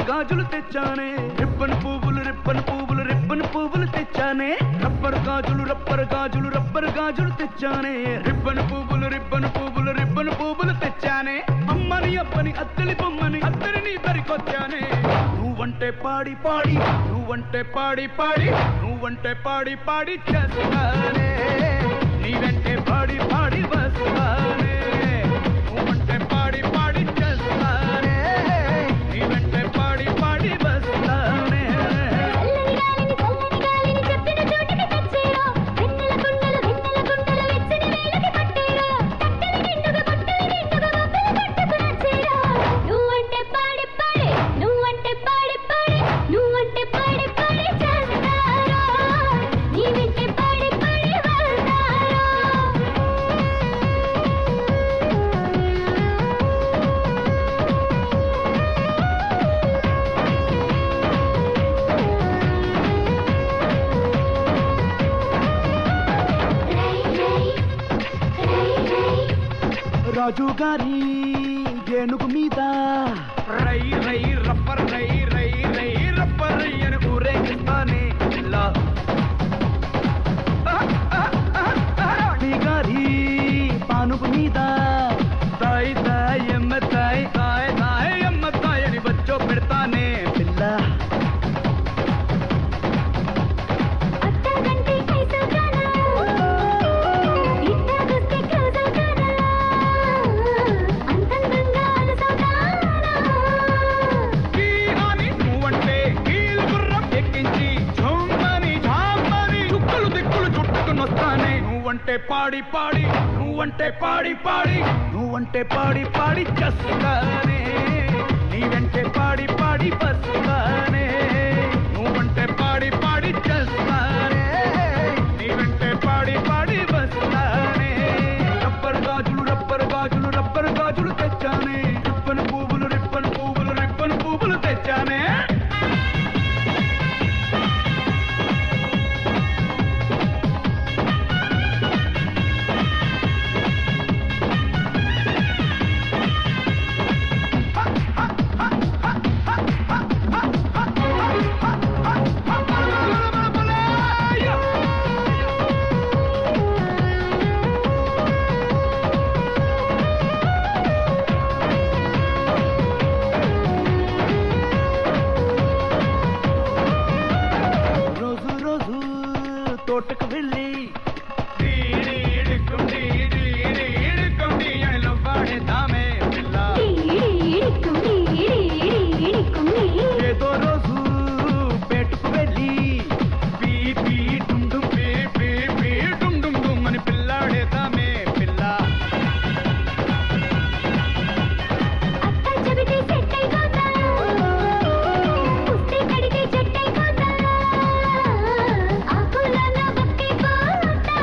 rubber గాజులు తెచ్చానే ribbon పువ్వులు రిబ్బన్ పువ్వులు రిబ్బన్ పువ్వులు తెచ్చానే రబ్బర్ గాజులు రబ్బర్ గాజులు రబ్బర్ గాజులు తెచ్చానే రిబ్బన్ పువ్వులు రిబ్బన్ పువ్వులు రిబ్బన్ పువ్వులు తెచ్చానే అమ్మని అప్పని అత్తలి బొమ్మని అత్తరిని దరికొచ్చానే నువ్వంటే పాడి పాడి నువ్వంటే పాడి పాడి నువ్వంటే పాడి పాడి చేస్తానే నీ వెంటే పాడి పాడి వస్తానే నువ్వంటే పాడి పాడి చేస్తానే నీ వెంటే పాడి పాడి వస్తానే చల్లని గాలిని చల్లని గాలిని చెప్పిన చోటికి తెచ్చేరా వెన్నెల కుండలు వెన్నెల కుండలు వెచ్చని వేళకి పట్టేరా తట్టెల నిండుగా బుట్టల నిండుగా బొబ్బలు పట్టుకుని వచ్చేరా నువ్వంటే పాడి పాడి నువ్వంటే పాడి పాడి నువ్వంటే పాడి పాడి చేస్తారా నీ వెంటే పాడి పాడి వెళ్తారా రై రై రై రై రాజు గారి ఏనుగు మీద రై రై రబ్బర్ రై రై రై రబ్బర్ రై అని ఊరేగిస్తానే ఇలా రాణి గారి పానుపు మీద తాయి తాయి ఎమ్మ తాయి తాయి తాయి ఎమ్మ తాయి అని బచ్చో పెడతానే పిల్ల అట్టగంటే కైసవుతానా ఇట్టగొస్తే క్లోజవుతానా అంతందంగా అలసవుతానా ఈ అని నువ్వంటే కీలు గుర్రం ఎక్కించి ఝుమ్మని ఝామ్మని చుక్కలు దిక్కులు చుట్టుకుని వస్తానే నువ్వంటే పాడి పాడి నువ్వంటే పాడి పాడి నువ్వంటే పాడి పాడి చేస్తానే నీ వెంటే పాడి పాడి వస్తానే నువ్వంటే పాడి పాడి చేస్తానే నీ వెంటే పాడి పాడి వస్తానే రబ్బర్ గాజులు రబ్బర్ గాజులు రబ్బర్ గాజులు తెచ్చానే రిబ్బన్ పువ్వులు రిబ్బన్ పువ్వులు రిబ్బన్ పువ్వులు తెచ్చానే రోజు రోజు తోటకు వెళ్ళి వాడేదామే పిల్ల ఈడికుమ్మి ఈడికుమ్మి ఏదో రోజు పేటుకు వెళ్ళి పీ పీ డుమ్ డుమ్ పీ పీ పీ డుమ్ డుమ్ డుమ్ అని పిల్లాడేదామే పిల్ల అత్త చెబితే సెట్ అయిపోతా పుస్తే కడితే చెట్ అయిపోతా ఆకులలో బక్కిపోతా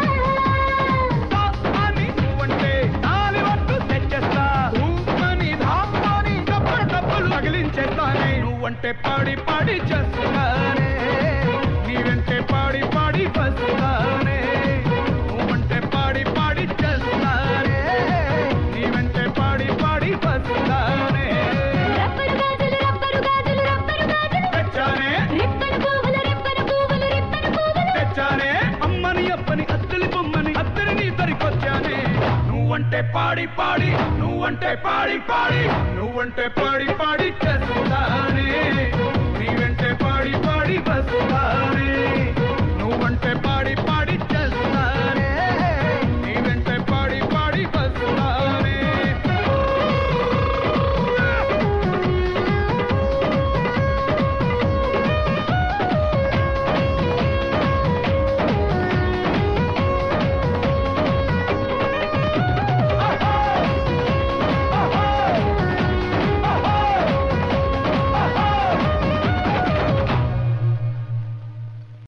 అని నువ్వంటే నాలి వట్టు తెచ్చేస్తా ఉమ్మని ధామ్మని డబ్బలు డబ్బలు తగిలించేస్తానే నువ్వంటే పాడి పాడి చేస్తానే నీ వెంటే పాడి పాడి వస్తానే నువ్వంటే పాడి పాడి చేస్తానే నీ వెంటే పాడి పాడి వస్తానే రబ్బరు గాజులు రబ్బరు గాజులు రబ్బరు గాజులు తెచ్చానే రిబ్బను పువ్వులు రిబ్బను పువ్వులు రిబ్బను పువ్వులు తెచ్చానే అమ్మని అప్పని అత్తలి బొమ్మని అత్తరిని దరికొచ్చానే నువ్వంటే పాడి పాడి నువ్వంటే పాడి పాడి నువ్వంటే పాడి పాడి చేస్తానే